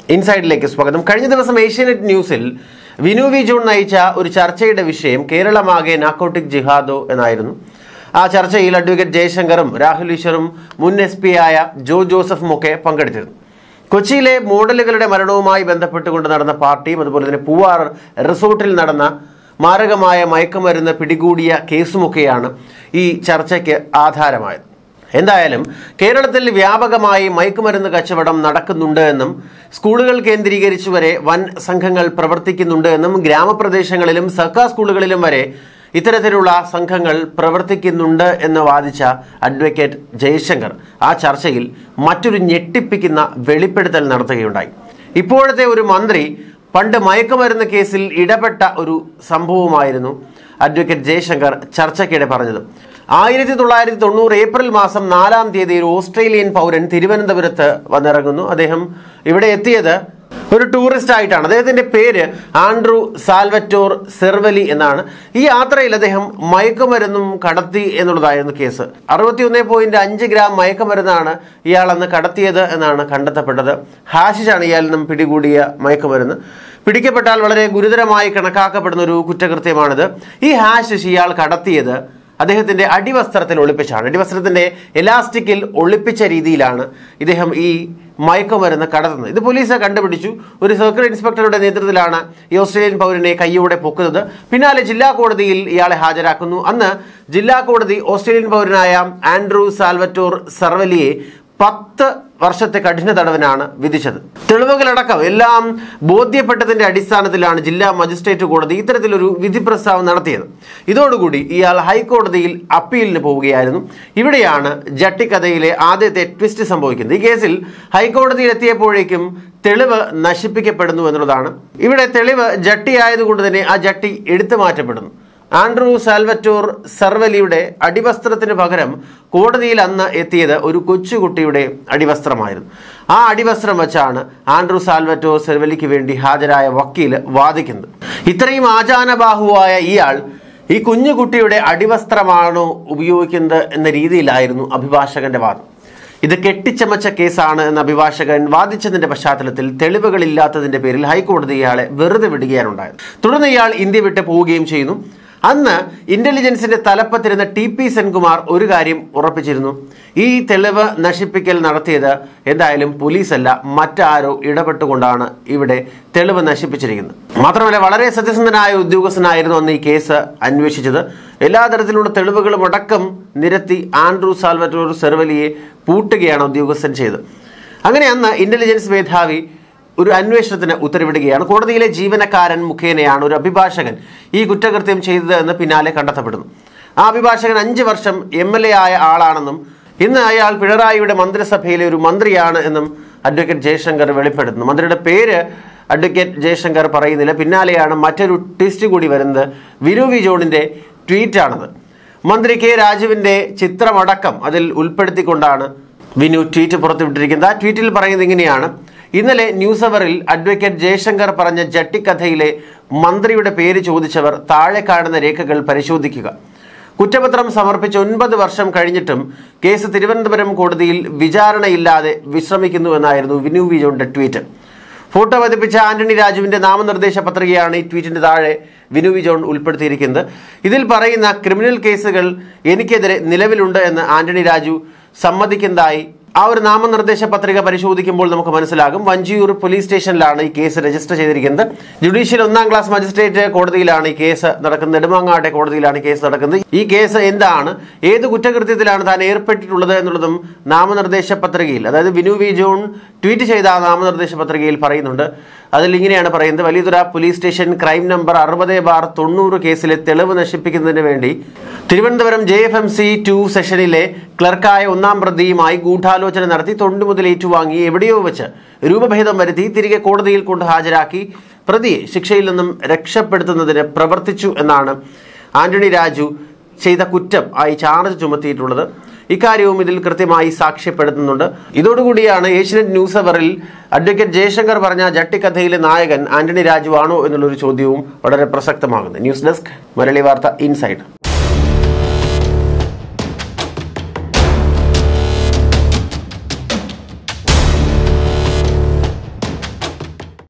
ഇൻസൈഡിലേക്ക് സ്വാഗതം കഴിഞ്ഞ ദിവസം ഏഷ്യാനെറ്റ് ന്യൂസിൽ വിനു വി ജോൺ നയിച്ച ഒരു ചർച്ചയുടെ വിഷയം കേരളമാകെ നാക്കോട്ടിക് ജിഹാദോ എന്നായിരുന്നു ആ ചർച്ചയിൽ അഡ്വക്കേറ്റ് ജയശങ്കറും രാഹുൽ ഈശ്വറും മുൻ എസ് പി ആയ ജോ ജോസഫും ഒക്കെ പങ്കെടുത്തിരുന്നു കൊച്ചിയിലെ മോഡലുകളുടെ മരണവുമായി ബന്ധപ്പെട്ടുകൊണ്ട് നടന്ന പാർട്ടിയും അതുപോലെ തന്നെ പൂവാർ റിസോർട്ടിൽ നടന്ന മാരകമായ മയക്കുമരുന്ന് പിടികൂടിയ കേസുമൊക്കെയാണ് ഈ ചർച്ചയ്ക്ക് ആധാരമായത് എന്തായാലും കേരളത്തിൽ വ്യാപകമായി മയക്കുമരുന്ന് കച്ചവടം നടക്കുന്നുണ്ട് എന്നും സ്കൂളുകൾ കേന്ദ്രീകരിച്ചു വരെ വൻ സംഘങ്ങൾ പ്രവർത്തിക്കുന്നുണ്ട് എന്നും ഗ്രാമപ്രദേശങ്ങളിലും സർക്കാർ സ്കൂളുകളിലും വരെ ഇത്തരത്തിലുള്ള സംഘങ്ങൾ പ്രവർത്തിക്കുന്നുണ്ട് എന്ന് വാദിച്ച അഡ്വക്കേറ്റ് ജയശങ്കർ ആ ചർച്ചയിൽ മറ്റൊരു ഞെട്ടിപ്പിക്കുന്ന വെളിപ്പെടുത്തൽ നടത്തുകയുണ്ടായി ഇപ്പോഴത്തെ ഒരു മന്ത്രി പണ്ട് മയക്കുമരുന്ന് കേസിൽ ഇടപെട്ട ഒരു സംഭവമായിരുന്നു അഡ്വക്കേറ്റ് ജയശങ്കർ ചർച്ചയ്ക്കിടെ പറഞ്ഞത് ആയിരത്തി തൊള്ളായിരത്തി തൊണ്ണൂറ് ഏപ്രിൽ മാസം നാലാം തീയതി ഒരു ഓസ്ട്രേലിയൻ പൗരൻ തിരുവനന്തപുരത്ത് വന്നിറങ്ങുന്നു അദ്ദേഹം ഇവിടെ എത്തിയത് ഒരു ടൂറിസ്റ്റ് ആയിട്ടാണ് അദ്ദേഹത്തിന്റെ പേര് ആൻഡ്രു സാൽവറ്റോർ സെർവലി എന്നാണ് ഈ യാത്രയിൽ അദ്ദേഹം മയക്കുമരുന്നും കടത്തി എന്നുള്ളതായിരുന്നു കേസ് അറുപത്തിയൊന്ന് പോയിന്റ് അഞ്ച് ഗ്രാം മയക്കുമരുന്നാണ് ഇയാൾ അന്ന് കടത്തിയത് എന്നാണ് കണ്ടെത്തപ്പെട്ടത് ഹാഷിഷാണ് ഇയാളിൽ നിന്നും പിടികൂടിയ മയക്കുമരുന്ന് പിടിക്കപ്പെട്ടാൽ വളരെ ഗുരുതരമായി കണക്കാക്കപ്പെടുന്ന ഒരു കുറ്റകൃത്യമാണിത് ഈ ഹാഷിഷ് ഇയാൾ കടത്തിയത് അദ്ദേഹത്തിന്റെ അടിവസ്ത്രത്തിൽ ഒളിപ്പിച്ചാണ് അടിവസ്ത്രത്തിന്റെ എലാസ്റ്റിക്കിൽ ഒളിപ്പിച്ച രീതിയിലാണ് ഇദ്ദേഹം ഈ മയക്കുമരുന്ന് കടത്തുന്നത് ഇത് പോലീസ് കണ്ടുപിടിച്ചു ഒരു സർക്കിൾ ഇൻസ്പെക്ടറുടെ നേതൃത്വത്തിലാണ് ഈ ഓസ്ട്രേലിയൻ പൗരനെ കൈയോടെ പൊക്കുന്നത് പിന്നാലെ ജില്ലാ കോടതിയിൽ ഇയാളെ ഹാജരാക്കുന്നു അന്ന് ജില്ലാ കോടതി ഓസ്ട്രേലിയൻ പൗരനായ ആൻഡ്രൂ സാൽവറ്റോർ സർവലിയെ പത്ത് വർഷത്തെ കഠിന തടവിനാണ് വിധിച്ചത് തെളിവുകളടക്കം എല്ലാം ബോധ്യപ്പെട്ടതിന്റെ അടിസ്ഥാനത്തിലാണ് ജില്ലാ മജിസ്ട്രേറ്റ് കോടതി ഇത്തരത്തിലൊരു വിധി പ്രസ്താവം നടത്തിയത് ഇതോടുകൂടി ഇയാൾ ഹൈക്കോടതിയിൽ അപ്പീലിന് പോവുകയായിരുന്നു ഇവിടെയാണ് ജട്ടിക്കഥയിലെ ആദ്യത്തെ ട്വിസ്റ്റ് സംഭവിക്കുന്നത് ഈ കേസിൽ ഹൈക്കോടതിയിൽ എത്തിയപ്പോഴേക്കും തെളിവ് നശിപ്പിക്കപ്പെടുന്നു എന്നുള്ളതാണ് ഇവിടെ തെളിവ് ജട്ടിയായതുകൊണ്ട് തന്നെ ആ ജട്ടി എടുത്തു മാറ്റപ്പെടുന്നു ആൻഡ്രൂ സാൽവറ്റോർ സർവലിയുടെ അടിവസ്ത്രത്തിന് പകരം കോടതിയിൽ അന്ന് എത്തിയത് ഒരു കൊച്ചുകുട്ടിയുടെ അടിവസ്ത്രമായിരുന്നു ആ അടിവസ്ത്രം വെച്ചാണ് ആൻഡ്രൂ സാൽവറ്റോർ സെർവലിക്ക് വേണ്ടി ഹാജരായ വക്കീൽ വാദിക്കുന്നത് ഇത്രയും ആചാനബാഹുവായ ഇയാൾ ഈ കുഞ്ഞുകുട്ടിയുടെ അടിവസ്ത്രമാണോ ഉപയോഗിക്കുന്നത് എന്ന രീതിയിലായിരുന്നു അഭിഭാഷകന്റെ വാദം ഇത് കെട്ടിച്ചമച്ച കേസാണ് എന്ന അഭിഭാഷകൻ വാദിച്ചതിന്റെ പശ്ചാത്തലത്തിൽ തെളിവുകളില്ലാത്തതിന്റെ പേരിൽ ഹൈക്കോടതി ഇയാളെ വെറുതെ വിടുകയാണ് ഉണ്ടായത് തുടർന്ന് ഇയാൾ ഇന്ത്യ വിട്ട് പോവുകയും ചെയ്യുന്നു അന്ന് ഇന്റലിജൻസിന്റെ തലപ്പത്തിരുന്ന ടി പി സെൻകുമാർ ഒരു കാര്യം ഉറപ്പിച്ചിരുന്നു ഈ തെളിവ് നശിപ്പിക്കൽ നടത്തിയത് എന്തായാലും പോലീസല്ല മറ്റാരോ ഇടപെട്ടുകൊണ്ടാണ് ഇവിടെ തെളിവ് നശിപ്പിച്ചിരിക്കുന്നത് മാത്രമല്ല വളരെ സത്യസന്ധനായ ഉദ്യോഗസ്ഥനായിരുന്നു അന്ന് ഈ കേസ് അന്വേഷിച്ചത് എല്ലാ തരത്തിലുള്ള തെളിവുകളും അടക്കം നിരത്തി ആൻഡ്രൂ സാൽവറ്റോർ സെർവലിയെ പൂട്ടുകയാണ് ഉദ്യോഗസ്ഥൻ ചെയ്തത് അങ്ങനെ അന്ന് ഇന്റലിജൻസ് മേധാവി ഒരു അന്വേഷണത്തിന് ഉത്തരവിടുകയാണ് കോടതിയിലെ ജീവനക്കാരൻ മുഖേനയാണ് ഒരു അഭിഭാഷകൻ ഈ കുറ്റകൃത്യം ചെയ്തത് എന്ന് പിന്നാലെ കണ്ടെത്തപ്പെടുന്നു ആ അഭിഭാഷകൻ അഞ്ച് വർഷം എം എൽ എ ആയ ആളാണെന്നും ഇന്ന് അയാൾ പിണറായിയുടെ മന്ത്രിസഭയിലെ ഒരു മന്ത്രിയാണ് എന്നും അഡ്വക്കേറ്റ് ജയശങ്കർ വെളിപ്പെടുത്തുന്നു മന്ത്രിയുടെ പേര് അഡ്വക്കേറ്റ് ജയശങ്കർ പറയുന്നില്ല പിന്നാലെയാണ് മറ്റൊരു ട്വിസ്റ്റ് കൂടി വരുന്നത് വിനു വി ജോണിന്റെ ട്വീറ്റാണത് മന്ത്രി കെ രാജുവിന്റെ ചിത്രമടക്കം അതിൽ ഉൾപ്പെടുത്തിക്കൊണ്ടാണ് വിനു ട്വീറ്റ് പുറത്തുവിട്ടിരിക്കുന്നത് ആ ട്വീറ്റിൽ പറയുന്നത് ഇങ്ങനെയാണ് ഇന്നലെ ന്യൂസ് അവറിൽ അഡ്വക്കേറ്റ് ജയശങ്കർ പറഞ്ഞ ജട്ടിക്കഥയിലെ മന്ത്രിയുടെ പേര് ചോദിച്ചവർ താഴെ കാണുന്ന രേഖകൾ പരിശോധിക്കുക കുറ്റപത്രം സമർപ്പിച്ച് ഒൻപത് വർഷം കഴിഞ്ഞിട്ടും കേസ് തിരുവനന്തപുരം കോടതിയിൽ വിചാരണയില്ലാതെ വിശ്രമിക്കുന്നു എന്നായിരുന്നു വിനു വി ജോണിന്റെ ട്വീറ്റ് ഫോട്ടോ പതിപ്പിച്ച ആന്റണി രാജുവിന്റെ നാമനിർദ്ദേശ പത്രികയാണ് ഈ ട്വീറ്റിന്റെ താഴെ വിനു വി ജോൺ ഉൾപ്പെടുത്തിയിരിക്കുന്നത് ഇതിൽ പറയുന്ന ക്രിമിനൽ കേസുകൾ എനിക്കെതിരെ നിലവിലുണ്ട് എന്ന് ആന്റണി രാജു സമ്മതിക്കുന്നതായി ആ ഒരു നാമനിർദ്ദേശ പത്രിക പരിശോധിക്കുമ്പോൾ നമുക്ക് മനസ്സിലാകും വഞ്ചിയൂർ പോലീസ് സ്റ്റേഷനിലാണ് ഈ കേസ് രജിസ്റ്റർ ചെയ്തിരിക്കുന്നത് ജുഡീഷ്യൽ ഒന്നാം ക്ലാസ് മജിസ്ട്രേറ്റ് കോടതിയിലാണ് ഈ കേസ് നടക്കുന്നത് നെടുമങ്ങാട്ടെ കോടതിയിലാണ് ഈ കേസ് നടക്കുന്നത് ഈ കേസ് എന്താണ് ഏത് കുറ്റകൃത്യത്തിലാണ് താൻ ഏർപ്പെട്ടിട്ടുള്ളത് എന്നുള്ളതും നാമനിർദ്ദേശ പത്രികയിൽ അതായത് വിനു വി ജോൺ ട്വീറ്റ് ചെയ്ത ആ നാമനിർദ്ദേശ പത്രികയിൽ പറയുന്നുണ്ട് അതിൽ ഇങ്ങനെയാണ് പറയുന്നത് Valiyathura police station crime number അറുപത് ബാർ തൊണ്ണൂറ് കേസിലെ തെളിവ് നശിപ്പിക്കുന്നതിന് വേണ്ടി Thiruvananthapuram J F M C two സെഷനിലെ ക്ലർക്കായ ഒന്നാം പ്രതിയുമായി ഗൂഢാലോചന നടത്തി തൊണ്ടു മുതൽ ഏറ്റുവാങ്ങി എവിടെയോ വെച്ച് രൂപഭേദം വരുത്തി തിരികെ കോടതിയിൽ കൊണ്ട് ഹാജരാക്കി പ്രതിയെ ശിക്ഷയിൽ നിന്നും രക്ഷപ്പെടുത്തുന്നതിന് പ്രവർത്തിച്ചു എന്നാണ് ആന്റണി രാജു ചെയ്ത കുറ്റം ആയി ചാർജ് ചുമത്തിയിട്ടുള്ളത് ഇക്കാര്യവും ഇതിൽ കൃത്യമായി സാക്ഷ്യപ്പെടുത്തുന്നുണ്ട് ഇതോടുകൂടിയാണ് ഏഷ്യനെറ്റ് ന്യൂസ് അവറിൽ അഡ്വക്കേറ്റ് ജയശങ്കർ പറഞ്ഞ ജട്ടിക്കഥയിലെ നായകൻ ആന്റണി രാജു ആണോ എന്നുള്ളൊരു ചോദ്യവും വളരെ പ്രസക്തമാകുന്നത് ന്യൂസ് ഡെസ്ക് മലയാളി വാർത്ത ഇൻസൈഡ്